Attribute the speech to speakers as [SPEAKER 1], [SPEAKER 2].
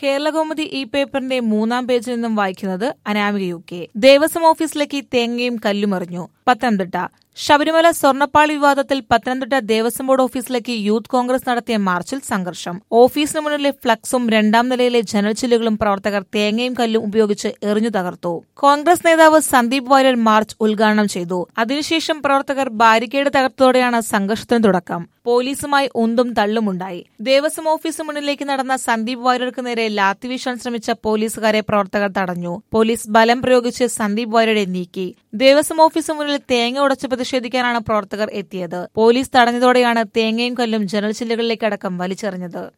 [SPEAKER 1] കേരളകൗമുദി ഈ പേപ്പറിന്റെ മൂന്നാം പേജിൽ നിന്നും വായിക്കുന്നത് അനാമിക യു കെ ദേവസ്വം ഓഫീസിലേക്ക് തേങ്ങയും കല്ലുമറിഞ്ഞു പത്തനംതിട്ട ശബരിമല സ്വർണ്ണപ്പാളി വിവാദത്തിൽ പത്തനംതിട്ട ദേവസ്വം ബോർഡ് ഓഫീസിലേക്ക് യൂത്ത് കോൺഗ്രസ് നടത്തിയ മാർച്ചിൽ സംഘർഷം ഓഫീസിന് മുന്നിലെ ഫ്ലക്സും രണ്ടാം നിലയിലെ ജനൽ ചില്ലുകളും പ്രവർത്തകർ തേങ്ങയും കല്ലും ഉപയോഗിച്ച് എറിഞ്ഞു തകർത്തു കോൺഗ്രസ് നേതാവ് സന്ദീപ് വാര്യർ മാർച്ച് ഉദ്ഘാടനം ചെയ്തു അതിനുശേഷം പ്രവർത്തകർ ബാരിക്കേഡ് തകർത്തതോടെയാണ് സംഘർഷത്തിന് തുടക്കം പോലീസുമായി ഉന്തും തള്ളുമുണ്ടായി ദേവസ്വം ഓഫീസിന് മുന്നിലേക്ക് നടന്ന സന്ദീപ് വാര്യർക്ക് നേരെ ലാത്തി വീശാൻ ശ്രമിച്ച പോലീസുകാരെ പ്രവർത്തകർ തടഞ്ഞു പോലീസ് ബലം പ്രയോഗിച്ച് സന്ദീപ് വാര്യരെ നീക്കി ദേവസ്വം ഓഫീസിന് മുന്നിൽ തേങ്ങ ഉടച്ച് പ്രതിഷേധിക്കാനാണ് പ്രവർത്തകർ എത്തിയത് പോലീസ് തടഞ്ഞതോടെയാണ് തേങ്ങയും കല്ലും ജനൽ ചില്ലുകളിലേക്കടക്കം വലിച്ചെറിഞ്ഞത്